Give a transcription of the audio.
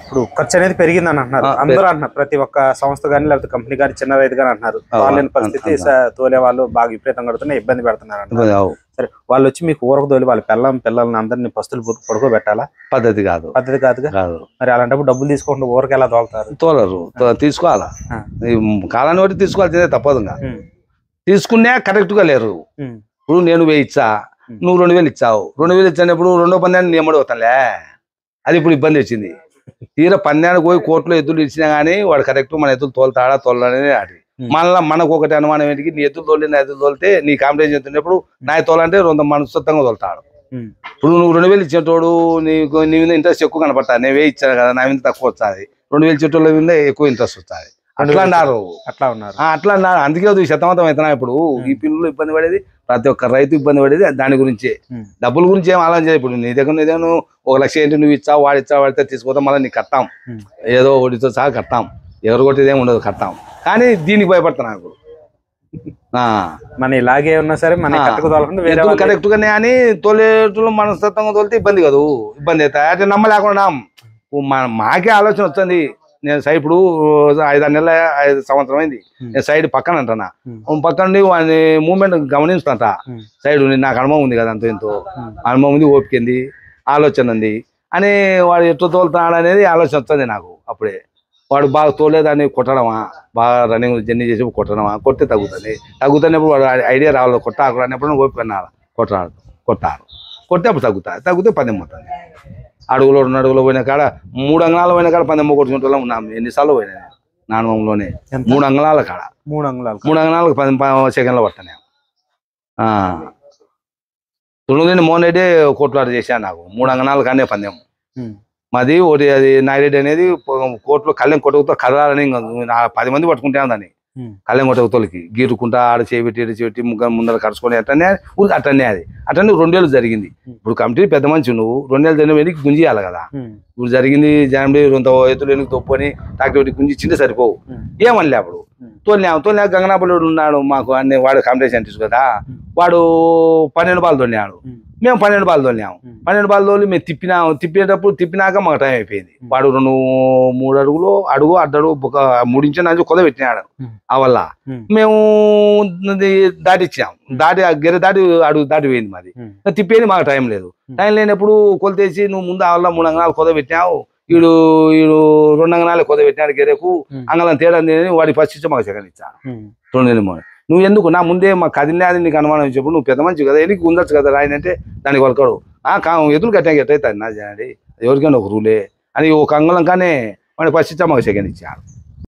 ఇప్పుడు ఖర్చు అనేది పెరిగిందని అంటున్నారు ఆ, అందరూ అంటున్నారు ప్రతి ఒక్క సంస్థ కానీ లేకపోతే కంపెనీ కానీ చిన్న రైతు కానీ అంటున్నారు ఆ, తోలేని ఆ, పరిస్థితి ఆ. స- తోలే వాళ్ళు బాగా విపరీతం కడుతున్నా ఇబ్బంది పెడుతున్నారు అంటున్నారు అవు. సరే వాళ్ళు వచ్చి మీకు ఊరకు తోలి వాళ్ళ పిల్లం పిల్లల్ని అందరినీ పస్తులు పు- పడుకోబెట్టాలా పద్ధతి కాదు పద్ధతి కాదుగా కాదు మరి అలాంటప్పుడు డబ్బులు తీసుకుంటూ ఊరికి ఎలా తోలుతారు తోలరు తో- తీసుకోవాలా ఆ. ఈ కాలాన్ని బట్టి తీసుకోవాల్సిందే తప్పదు ఇంకా ఉమ్, తీసుకునే కరెక్ట్ గా లేరు ఉమ్, ఇప్పుడు నేను వెయ్యి ఇచ్చా ఉమ్. నువ్వు రెండు వేలు ఇచ్చావు రెండు వేలు ఇచ్చినప్పుడు రెండో పందాన్ని నేను ఎమ్మడి అవుతానులే అది ఇప్పుడు ఇబ్బంది వచ్చింది తీరా పందానికి పోయి కోర్టులో ఎద్దులు ఇచ్చినా గానీ వాడు కరెక్ట్ మన ఎద్దులు తోలుతాడా తోలనేది ఆడి ఉమ్. మళ్ళా మనకు ఒకటి అనుమానం ఏంటి నీ ఎద్దులు తోలి నా ఎద్దులు తోలితే నీ కాంపిటీషన్ చెప్తున్నప్పుడు నా తోలంటే రెండు మనస్తత్వంగా తోలుతాడు ఉమ్, ఇప్పుడు నువ్వు రెండు వేలు ఇచ్చేటోడు నీకు నీ మీద ఇంట్రెస్ట్ ఎక్కువ కనపడతా నేను వేయి ఇచ్చాను కదా నా మీద తక్కువ వస్తుంది రెండు వేలు ఇచ్చేటోళ్ళ మీద ఎక్కువ ఇంట్రెస్ట్ వస్తుంది అట్లా అన్నారు అట్లా ఉన్నారు ఆ, అట్లా అన్నారు అందుకే అది శతమతం అవుతున్నా ఇప్పుడు ఈ పిల్లలు ఇబ్బంది పడేది ప్రతి ఒక్క రైతు ఇబ్బంది పడేది దాని గురించే ఉమ్, డబ్బుల గురించి ఏం ఆలోచన చేయదు ఇప్పుడు నీ దగ్గర నీ దగ్గర నువ్వు ఒక లక్ష ఏంటి నువ్వు ఇచ్చావు వాడు ఇచ్చావు వాడితే తీసుకుపోతాం మళ్ళీ నీకు కట్టాం ఉమ్. ఏదో ఒకటితో సహా కట్టాం ఎవరు కొట్టేది ఏమి ఉండదు కట్టాం కానీ దీనికి భయపడుతున్నా ఇప్పుడు ఆ, మన ఇలాగే ఉన్నా సరే మన ఆ. కట్టుకు తోలకుండా వేరే ఎద్దులు వాళ్ళు కరెక్ట్ గానే అని తోలేటులు మనస్తత్వంగా తోలితే ఇబ్బంది కాదు ఇబ్బంది అవుతాయి అంటే నమ్మలేకుండా మా- మాకే ఆలోచన వస్తుంది నేను సైడ్ ఇప్పుడు ఐదు నెలల ఐదు సంవత్సరం అయింది ఉమ్. నేను సైడ్ పక్కన అంటున్నా ఉమ్. పక్కన నుండి వాని మూమెంట్ గమనిస్తుంట ఉమ్. సైడ్ ఉండి నాకు అనుభవం ఉంది కదా అంత ఎంతో ఉమ్. అనుభవం ఉంది ఓపిక ఉంది ఆలోచన ఉంది అని వాడు ఎట్లా తోలుతున్నాడు అనేది ఆలోచన వస్తుంది నాకు అప్పుడే వాడు బాగా తోలేదాన్ని కొట్టడమా బాగా రన్నింగ్ జర్నీ చేసి కొట్టడమా కొడితే తగ్గుతుంది తగ్గుతున్నప్పుడు వాడు ఐడియా రావాలి కొట్టాకు అన్నప్పుడు ఓపిక అన్నారు కొట్టాడు కొట్టారు కొడితే అప్పుడు తగ్గుతుంది తగ్గితే పందెం పోతుంది అడుగులో రెండు అడుగులో పోయిన కాడ మూడు అంగళాలు పోయిన కాడ పందెం కొట్టుకుంటూ ఉన్నాం ఎన్నిసార్లు పోయినా నేను నా అనుభవంలోనే ఎంత? మూడు అంగళాల కాడ మూడు అంగుళాలు మూడు అంగళాలకు పది ప- సెకండ్లో పట్టాను నేను తుణుగిని మోహన్ రెడ్డి కోట్లాడు చేశాను నాకు మూడు అంగణాలు కానీ పందెం ఉమ్, మాది ఒకటి అది నాయిరెడ్డి అనేది పో- కోర్టులో కళ్యాణ్ కొట్టకుతో కదలాలని ఇంకా నా పది మంది పట్టుకుంటాను దాన్ని ఉమ్, కళ్యాణ్ కొట్టకుతోలకి గీరుకుంటా ఆడ చేపెట్టి ఈడ చేపెట్టి ముగ్గురు ముందర కడుచుకొని అట్టనే ఊరికి అట్టనే అది అట్టనే రెండేళ్ళు జరిగింది ఇప్పుడు కమిటీ పెద్ద మంచి నువ్వు రెండేళ్ళు జరిగిన వెనక్కి గుంజియాలి కదా ఉమ్, ఇప్పుడు జరిగింది జనవరి రొంత ఎత్తులు వెనక్కి తొప్పుకొని టాక్టర్ ఒకటి గుంజి చిన్న సరిపోవు ఉమ్, ఏమనలే అప్పుడు ఉమ్. తోలినాం తోలినా గంగనాపల్లుడు ఉన్నాడు మాకు అన్ని వాడు కాంపిటీషన్ తీసు కదా ఉమ్. వాడు పన్నెండు బాల్ తోలినాడు ఉమ్, మేము పన్నెండు బాల్ తోలినాము ఉమ్. పన్నెండు బాల్ తోలి మేము తిప్పినాము తిప్పేటప్పుడు తిప్పినాక మాకు టైం అయిపోయింది వాడు రెండు మూడు అడుగులు అడుగు అడ్డడుగు ఒక మూడించు నుంచి కొద పెట్టినాడు ఉమ్. ఆ వల్ల ఉమ్, మేము ఇది దాటిచ్చాం దాటి ఆ గెర దాటి అడుగు దాటి పోయింది మాది ఉమ్, తిప్పేది మాకు టైం లేదు ఉమ్. టైం లేనప్పుడు కొలితేసి నువ్వు ముందు ఆ వల్ల మూడు అంగనాలు కొద పెట్టినావు వీడు వీడు రెండు అంగనాలు కొద పెట్టినాడు గెరకు ఉమ్, అంగళం తేడా ఉంది వాడి ఫస్ట్ ఇచ్చి మాకు సెకండ్ ఇచ్చా ఉమ్, రెండు మూడు నువ్వు ఎందుకు నా ముందే మా కదిలే అని నీకు అనుమానం ఇచ్చినప్పుడు నువ్వు పెద్ద మంచి కదా ఎనికి ఉండొచ్చు కదా రాయన అంటే దానికి వలకడు ఆ కా ఎదురు కట్టాక ఎట్టయితే నా చేయండి ఎవరికైనా ఒక రూలే అని ఒక అంగళం కానీ వాడి ఫస్ట్ ఇచ్చా మాకు సెకండ్ ఇచ్చాడు